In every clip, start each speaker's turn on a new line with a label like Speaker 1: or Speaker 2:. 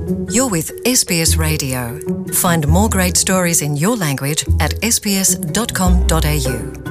Speaker 1: You're with SBS Radio. Find more great stories in your language at sbs.com.au.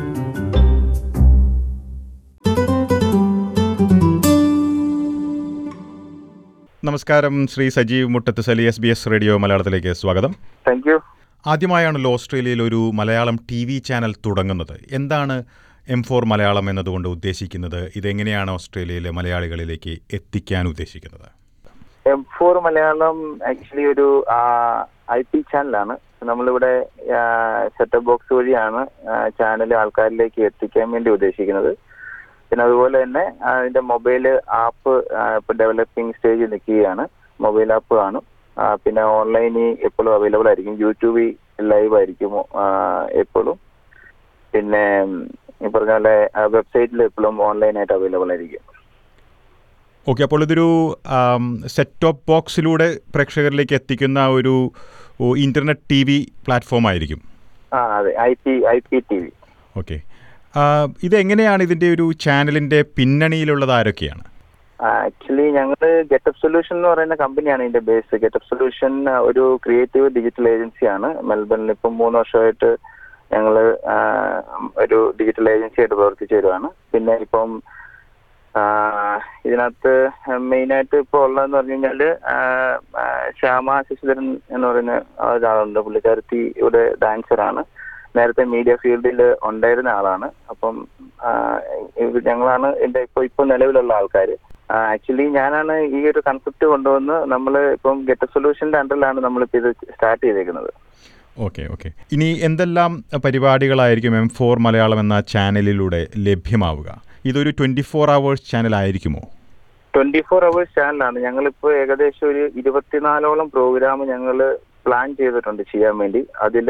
Speaker 2: നമസ്കാരം ശ്രീ സജീവ് മുട്ടത്ത് സലി S B S radio മലയാളത്തിലേക്ക് സ്വാഗതം
Speaker 3: thank you
Speaker 2: ആദ്യമായാണല്ലോ ഓസ്ട്രേലിയയിൽ ഒരു Malayalam T V channel തുടങ്ങുന്നത് എന്താണ് എം ഫോർ മലയാളം എന്നതുകൊണ്ട് ഉദ്ദേശിക്കുന്നത് ഇതെങ്ങനെയാണ് ഓസ്ട്രേലിയയിലെ മലയാളികളിലേക്ക് എത്തിക്കാൻ ഉദ്ദേശിക്കുന്നത്
Speaker 3: എം ഫോർ മലയാളം ആക്ച്വലി ഒരു ഐ പി ചാനലാണ് നമ്മളിവിടെ സെറ്റപ്പ് ബോക്സ് വഴിയാണ് ചാനൽ ആൾക്കാരിലേക്ക് എത്തിക്കാൻ വേണ്ടി ഉദ്ദേശിക്കുന്നത് പിന്നെ അതുപോലെ തന്നെ അതിന്റെ മൊബൈൽ ആപ്പ് ഇപ്പൊ ഡെവലപ്പിംഗ് സ്റ്റേജിൽ നിൽക്കുകയാണ് മൊബൈൽ ആപ്പ് കാണും ആ, പിന്നെ ഓൺലൈനിൽ എപ്പോഴും അവൈലബിൾ ആയിരിക്കും യൂട്യൂബിൽ ലൈവ് ആയിരിക്കും എപ്പോഴും പിന്നെ ഉം, ഈ പറഞ്ഞ പോലെ വെബ്സൈറ്റിൽ എപ്പോഴും ഓൺലൈനായിട്ട് അവൈലബിൾ ആയിരിക്കും
Speaker 2: ഓക്കെ അപ്പോൾ ഇതൊരു സെറ്റ് ടോപ്പ് ബോക്സിലൂടെ പ്രേക്ഷകരിലേക്ക് എത്തിക്കുന്ന ഒരു ഇൻ്റർനെറ്റ് ടി വി പ്ലാറ്റ്ഫോം ആയിരിക്കും
Speaker 3: ആ അതെ I P I P T V
Speaker 2: okay ഇതെങ്ങനെയാണ് ഇതിൻ്റെ ഒരു ചാനലിൻ്റെ പിന്നണിയിലുള്ളത് ആരൊക്കെയാണ്
Speaker 3: ആക്ച്വലി ഞങ്ങൾ ഗെറ്റപ്പ് സൊല്യൂഷൻ എന്ന് പറയുന്ന കമ്പനിയാണ് ഇതിന്റെ ബേസ് ഗെറ്റപ്പ് സൊല്യൂഷൻ ഒരു ക്രിയേറ്റീവ് ഡിജിറ്റൽ ഏജൻസിയാണ് മെൽബണിൽ ഇപ്പം മൂന്ന് വർഷമായിട്ട് ഞങ്ങൾ ഒരു ഡിജിറ്റൽ ഏജൻസി ആയിട്ട് പ്രവർത്തിച്ചു വരുവാണ് പിന്നെ ഇപ്പം ആ, ഇതിനകത്ത് മെയിനായിട്ട് ഇപ്പോൾ ഉള്ളതെന്ന് പറഞ്ഞു കഴിഞ്ഞാല് ആ, ആ, ശ്യാമ ശശിധരൻ എന്ന് പറയുന്ന ഒരാളുണ്ട് പുള്ളിക്കാരത്തി ഇവിടെ ഡാൻസറാണ് നേരത്തെ മീഡിയ ഫീൽഡിൽ ഉണ്ടായിരുന്ന ആളാണ് അപ്പം ആ, ഇത് ഞങ്ങളാണ് എന്റെ ഇപ്പൊ ഇപ്പൊ നിലവിലുള്ള ആൾക്കാർ ആക്ച്വലി ഞാനാണ് ഈ ഒരു കൺസെപ്റ്റ് കൊണ്ടുവന്ന് നമ്മൾ ഇപ്പം ഗെറ്റ് സൊല്യൂഷന്റെ അണ്ടറിലാണ് നമ്മളിപ്പോൾ ഇത് സ്റ്റാർട്ട് ചെയ്തേക്കുന്നത്
Speaker 2: ഓക്കെ ഓക്കെ ഇനി എന്തെല്ലാം പരിപാടികളായിരിക്കും എം ഫോർ മലയാളം എന്ന ചാനലിലൂടെ ലഭ്യമാവുക ഇതൊരു ട്വൻറ്റി ഫോർ അവേഴ്സ് ചാനൽ ആയിരിക്കുമോ
Speaker 3: ട്വന്റി ഫോർ അവേഴ്സ് ചാനലാണ് ഞങ്ങളിപ്പോൾ ഏകദേശം ഒരു ഇരുപത്തിനാലോളം പ്രോഗ്രാം ഞങ്ങൾ പ്ലാൻ ചെയ്തിട്ടുണ്ട് ചെയ്യാൻ വേണ്ടി അതിൽ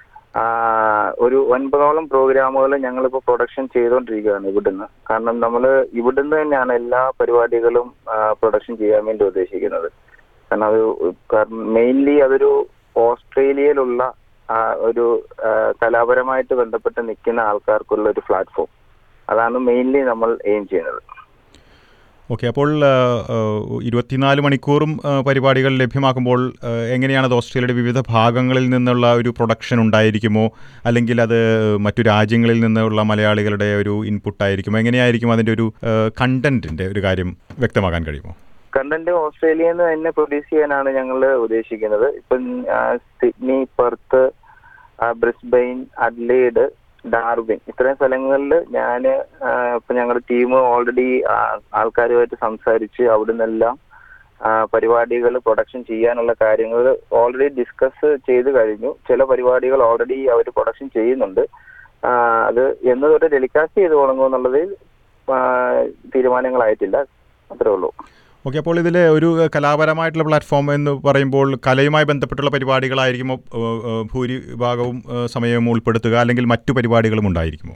Speaker 3: ഒരു ഒൻപതോളം പ്രോഗ്രാമുകൾ ഞങ്ങളിപ്പോൾ പ്രൊഡക്ഷൻ ചെയ്തുകൊണ്ടിരിക്കുകയാണ് ഇവിടുന്ന് കാരണം നമ്മൾ ഇവിടുന്ന് തന്നെയാണ് എല്ലാ പരിപാടികളും പ്രൊഡക്ഷൻ ചെയ്യാൻ വേണ്ടി ഉദ്ദേശിക്കുന്നത് കാരണം അത് മെയിൻലി അതൊരു ഓസ്ട്രേലിയയിലുള്ള ആ, ഒരു ആ, കലാപരമായിട്ട് ബന്ധപ്പെട്ട് നിൽക്കുന്ന ആൾക്കാർക്കുള്ള ഒരു പ്ലാറ്റ്ഫോം അതാണ് മെയിൻലി നമ്മൾ എയിം ചെയ്യുന്നത്
Speaker 2: ഓക്കെ അപ്പോൾ ആ, ആ, ഇരുപത്തിനാല് മണിക്കൂറും ആ, പരിപാടികൾ ലഭ്യമാക്കുമ്പോൾ ആ, എങ്ങനെയാണ് അത് ഓസ്ട്രേലിയയുടെ വിവിധ ഭാഗങ്ങളിൽ നിന്നുള്ള ഒരു പ്രൊഡക്ഷൻ ഉണ്ടായിരിക്കുമോ അല്ലെങ്കിൽ അത് മറ്റു രാജ്യങ്ങളിൽ നിന്നുള്ള മലയാളികളുടെ ഒരു ഇൻപുട്ടായിരിക്കുമോ എങ്ങനെയായിരിക്കും അതിൻ്റെ ഒരു കണ്ടന്റിൻ്റെ ഒരു കാര്യം വ്യക്തമാക്കാൻ കഴിയുമോ
Speaker 3: കണ്ടന്റ് ഓസ്ട്രേലിയയിൽ നിന്ന് തന്നെ പ്രൊഡ്യൂസ് ചെയ്യാനാണ് ഞങ്ങൾ ഉദ്ദേശിക്കുന്നത് ഇപ്പം ആ, സിഡ്നി പെർത്ത് ആ, ബ്രിസ്ബെയിൻ അഡ്ലീഡ് ഡാർവിൻ ഇത്രയും സ്ഥലങ്ങളിൽ ഞാൻ ഇപ്പൊ ഞങ്ങളുടെ ടീം ഓൾറെഡി ആൾക്കാരുമായിട്ട് സംസാരിച്ച് അവിടെ നിന്നെല്ലാം പരിപാടികൾ പ്രൊഡക്ഷൻ ചെയ്യാനുള്ള കാര്യങ്ങൾ ഓൾറെഡി ഡിസ്കസ് ചെയ്ത് കഴിഞ്ഞു ചില പരിപാടികൾ ഓൾറെഡി അവർ പ്രൊഡക്ഷൻ ചെയ്യുന്നുണ്ട് ആ, അത് എന്ന് തൊട്ട് ടെലികാസ്റ്റ് ചെയ്ത് തുടങ്ങുമെന്നുള്ളതിൽ ആ, തീരുമാനങ്ങളായിട്ടില്ല അത്രേ ഉള്ളൂ
Speaker 2: ഓക്കെ അപ്പോൾ ഇതിൽ ഒരു കലാപരമായിട്ടുള്ള പ്ലാറ്റ്ഫോം എന്ന് പറയുമ്പോൾ കലയുമായി ബന്ധപ്പെട്ടുള്ള പരിപാടികളായിരിക്കുമോ ഏഹ്, ഏഹ്, ഭൂരിഭാഗവും ഏഹ്, സമയവും ഉൾപ്പെടുത്തുക അല്ലെങ്കിൽ മറ്റു പരിപാടികളും ഉണ്ടായിരിക്കുമോ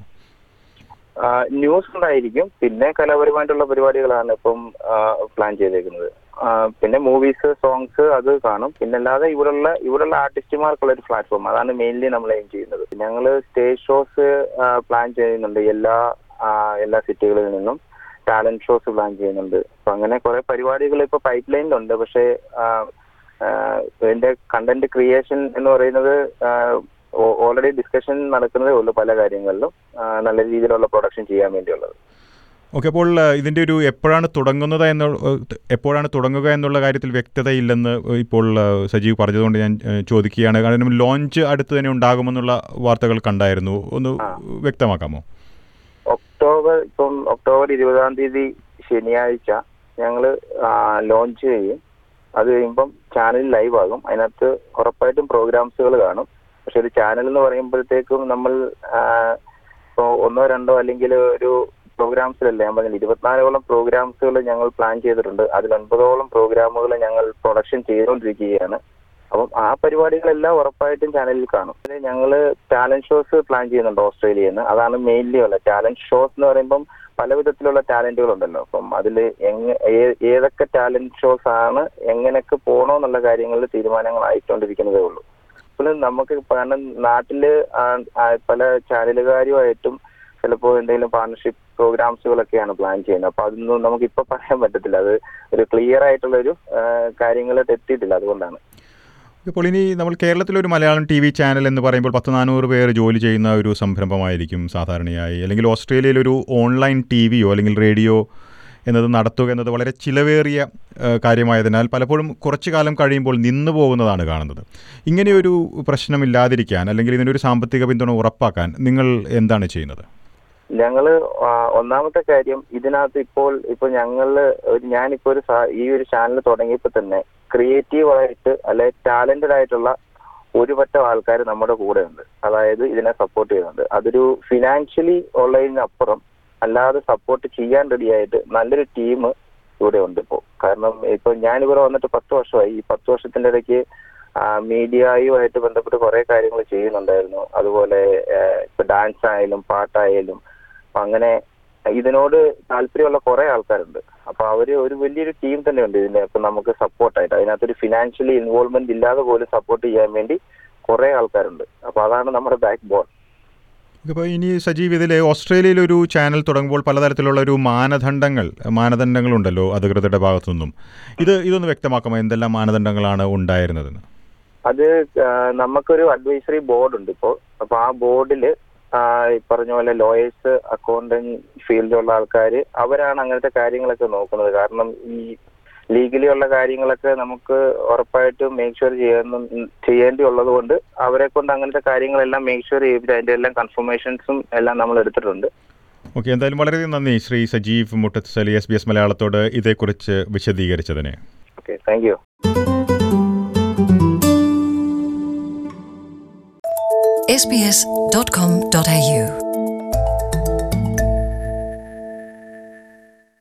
Speaker 3: ആ, ന്യൂസ് ഉണ്ടായിരിക്കും പിന്നെ കലാപരമായിട്ടുള്ള പരിപാടികളാണ് ഇപ്പം ആ, പ്ലാൻ ചെയ്തേക്കുന്നത് ആ, പിന്നെ മൂവീസ് സോങ്സ് അത് കാണും പിന്നെ അല്ലാതെ ഇവിടെയുള്ള ഇവിടെയുള്ള ആർട്ടിസ്റ്റുമാർക്കുള്ള ഒരു പ്ലാറ്റ്ഫോം അതാണ് മെയിൻലി നമ്മൾ എയിം ചെയ്യുന്നത് ഞങ്ങൾ സ്റ്റേജ് ഷോസ് പ്ലാൻ ചെയ്യുന്നുണ്ട് എല്ലാ ആ, എല്ലാ സിറ്റികളിൽ നിന്നും ടാലന്റ് ഷോസ് പ്ലാൻ ചെയ്യുന്നുണ്ട് അപ്പൊ അങ്ങനെ കുറെ പരിപാടികൾ ഇപ്പൊ പൈപ്പ് ലൈനിലുണ്ട് പക്ഷേ ആ, ആ, ഇതിന്റെ കണ്ടന്റ് ക്രിയേഷൻ എന്ന് പറയുന്നത് ഓൾറെഡി ഡിസ്കഷൻ നടക്കുന്നതേ ഉള്ളൂ പല കാര്യങ്ങളിലും ആ, നല്ല രീതിയിലുള്ള പ്രൊഡക്ഷൻ ചെയ്യാൻ വേണ്ടിയുള്ളത്
Speaker 2: ഓക്കെ അപ്പോൾ ഏഹ്, ഇതിൻ്റെ ഒരു എപ്പോഴാണ് തുടങ്ങുന്നത് എന്ന ഏഹ്, എപ്പോഴാണ് തുടങ്ങുക എന്നുള്ള കാര്യത്തിൽ വ്യക്തതയില്ലെന്ന് ഇപ്പോൾ ഏഹ്, സജീവ് പറഞ്ഞതുകൊണ്ട് ഞാൻ ഏഹ്, ചോദിക്കുകയാണ് കാരണം ലോഞ്ച് അടുത്ത് തന്നെ ഉണ്ടാകുമെന്നുള്ള വാർത്തകൾ കണ്ടായിരുന്നു ഒന്ന് വ്യക്തമാക്കാമോ
Speaker 3: ഒക്ടോബർ ഇപ്പം ഒക്ടോബർ ഇരുപതാം തീയതി ശനിയാഴ്ച ഞങ്ങൾ ലോഞ്ച് ചെയ്യും അത് കഴിയുമ്പം ചാനൽ ലൈവ് ആകും അതിനകത്ത് ഉറപ്പായിട്ടും പ്രോഗ്രാംസുകൾ കാണും പക്ഷെ ഒരു ചാനൽ എന്ന് പറയുമ്പോഴത്തേക്കും നമ്മൾ ആ, ഇപ്പോ ഒന്നോ രണ്ടോ അല്ലെങ്കിൽ ഒരു പ്രോഗ്രാംസിലല്ല ഞാൻ പറഞ്ഞില്ല ഇരുപത്തിനാലോളം പ്രോഗ്രാംസുകൾ ഞങ്ങൾ പ്ലാൻ ചെയ്തിട്ടുണ്ട് അതിൽ ഒൻപതോളം പ്രോഗ്രാമുകൾ ഞങ്ങൾ പ്രൊഡക്ഷൻ ചെയ്തുകൊണ്ടിരിക്കുകയാണ് അപ്പം ആ പരിപാടികളെല്ലാം ഉറപ്പായിട്ടും ചാനലിൽ കാണും പിന്നെ ഞങ്ങള് ടാലന്റ് ഷോസ് പ്ലാൻ ചെയ്യുന്നുണ്ട് ഓസ്ട്രേലിയയിൽ നിന്ന് അതാണ് മെയിൻലി ഉള്ളത് ടാലന്റ് ഷോസ് എന്ന് പറയുമ്പം പല വിധത്തിലുള്ള ടാലന്റുകൾ ഉണ്ടല്ലോ അപ്പം അതിൽ എങ്ങ ഏ- ഏതൊക്കെ ടാലന്റ് ഷോസ് ആണ് എങ്ങനെയൊക്കെ പോകണമെന്നുള്ള കാര്യങ്ങളിൽ തീരുമാനങ്ങളായിക്കൊണ്ടിരിക്കുന്നതേ ഉള്ളൂ അപ്പോൾ നമുക്ക് കാരണം നാട്ടില് ആ- ആ പല ചാനലുകാരുമായിട്ടും ചിലപ്പോൾ എന്തെങ്കിലും പാർട്ണർഷിപ്പ് പ്രോഗ്രാംസുകളൊക്കെയാണ് പ്ലാൻ ചെയ്യുന്നത് അപ്പൊ അതൊന്നും നമുക്ക് ഇപ്പൊ പറയാൻ പറ്റത്തില്ല അത് ഒരു ക്ലിയർ ആയിട്ടുള്ള ഒരു കാര്യങ്ങളായിട്ട് എത്തിയിട്ടില്ല അതുകൊണ്ടാണ്
Speaker 2: ഇപ്പോൾ ഇനി നമ്മൾ കേരളത്തിലൊരു മലയാളം ടി വി ചാനൽ എന്ന് പറയുമ്പോൾ പത്ത് നാനൂറ് പേർ ജോലി ചെയ്യുന്ന ഒരു സംരംഭമായിരിക്കും സാധാരണയായി അല്ലെങ്കിൽ ഓസ്ട്രേലിയയിലൊരു ഓൺലൈൻ ടി വിയോ അല്ലെങ്കിൽ റേഡിയോ എന്നത് നടത്തുക എന്നത് വളരെ ചിലവേറിയ ഏഹ്, കാര്യമായതിനാൽ പലപ്പോഴും കുറച്ചു കാലം കഴിയുമ്പോൾ നിന്നു പോകുന്നതാണ് കാണുന്നത് ഇങ്ങനെയൊരു പ്രശ്നമില്ലാതിരിക്കാൻ അല്ലെങ്കിൽ ഇതിനൊരു സാമ്പത്തിക പിന്തുണ ഉറപ്പാക്കാൻ നിങ്ങൾ എന്താണ് ചെയ്യുന്നത്
Speaker 3: ഞങ്ങള് ആ, ഒന്നാമത്തെ കാര്യം ഇതിനകത്ത് ഇപ്പോൾ ഇപ്പൊ ഞങ്ങള് ഒരു ഞാനിപ്പോ ഒരു സാ- ഈ ഒരു ചാനൽ തുടങ്ങിയപ്പോ തന്നെ ക്രിയേറ്റീവ് ആയിട്ട് അല്ലെ ടാലന്റഡ് ആയിട്ടുള്ള ഒരു പറ്റം ആൾക്കാർ നമ്മുടെ കൂടെ ഉണ്ട് അതായത് ഇതിനെ സപ്പോർട്ട് ചെയ്യുന്നുണ്ട് അതൊരു ഫിനാൻഷ്യലി ഉള്ളതിനപ്പുറം അല്ലാതെ സപ്പോർട്ട് ചെയ്യാൻ റെഡി ആയിട്ട് നല്ലൊരു ടീം ഇവിടെ ഉണ്ട് ഇപ്പോൾ കാരണം ഇപ്പൊ ഞാനിവിടെ വന്നിട്ട് പത്ത് വർഷമായി ഈ പത്ത് വർഷത്തിന്റെ ഇടയ്ക്ക് മീഡിയയുമായിട്ട് ബന്ധപ്പെട്ട് കുറെ കാര്യങ്ങൾ ചെയ്യുന്നുണ്ടായിരുന്നു അതുപോലെ ആ, ഇപ്പൊ ഡാൻസ് ആയാലും പാട്ടായാലും അപ്പൊ അങ്ങനെ ഇതിനോട് താല്പര്യമുള്ള കുറെ ആൾക്കാരുണ്ട് അപ്പൊ അവര് ഒരു വലിയൊരു ടീം തന്നെ ഉണ്ട് ഇതിനെ ഇപ്പൊ നമുക്ക് സപ്പോർട്ടായിട്ട് അതിനകത്തൊരു ഫിനാൻഷ്യലി ഇൻവോൾവ്മെന്റ് ഇല്ലാതെ പോലും സപ്പോർട്ട് ചെയ്യാൻ വേണ്ടി കുറെ ആൾക്കാരുണ്ട് അപ്പൊ അതാണ് നമ്മുടെ ബാക്ക് ബോൺ
Speaker 2: ഇപ്പോൾ ഇനി സജീവ് ഇതിൽ ഓസ്ട്രേലിയയിൽ ഒരു ചാനൽ തുടങ്ങുമ്പോൾ പലതരത്തിലുള്ള ഒരു മാനദണ്ഡങ്ങൾ മാനദണ്ഡങ്ങളുണ്ടല്ലോ അധികൃതരുടെ ഭാഗത്തു നിന്നും ഇത് ഇതൊന്ന് വ്യക്തമാക്കാമോ എന്തെല്ലാം മാനദണ്ഡങ്ങളാണ് ഉണ്ടായിരുന്നതെന്ന്
Speaker 3: അത് ആ, നമുക്കൊരു അഡ്വൈസറി ബോർഡ് ഉണ്ട് ഇപ്പോൾ അപ്പൊ ആ ബോർഡിൽ ഈ പറഞ്ഞ പോലെ ലോയേഴ്സ് അക്കൗണ്ടന്റ് ഫീൽഡിലുള്ള ആൾക്കാർ അവരാണ് അങ്ങനത്തെ കാര്യങ്ങളൊക്കെ നോക്കുന്നത് കാരണം ഈ ലീഗലി ഉള്ള കാര്യങ്ങളൊക്കെ നമുക്ക് ഉറപ്പായിട്ടും മേക്ക് ഷുവർ ചെയ്യുന്ന ചെയ്യേണ്ടി ഉള്ളത് കൊണ്ട് അവരെ കൊണ്ട് അങ്ങനത്തെ കാര്യങ്ങളെല്ലാം മേക്ക് ഷുവർ ചെയ്തിട്ട് അതിന്റെ എല്ലാം കൺഫർമേഷൻസും എല്ലാം നമ്മൾ എടുത്തിട്ടുണ്ട്
Speaker 2: ഓക്കെ എന്തായാലും വളരെയധികം നന്ദി ശ്രീ സജീവ് മുട്ടത്തലി എസ് ബി എസ് മലയാളത്തോട് ഇതേക്കുറിച്ച് വിശദീകരിച്ചതിന്
Speaker 3: ഓക്കെ താങ്ക് യു
Speaker 1: sbs.com.au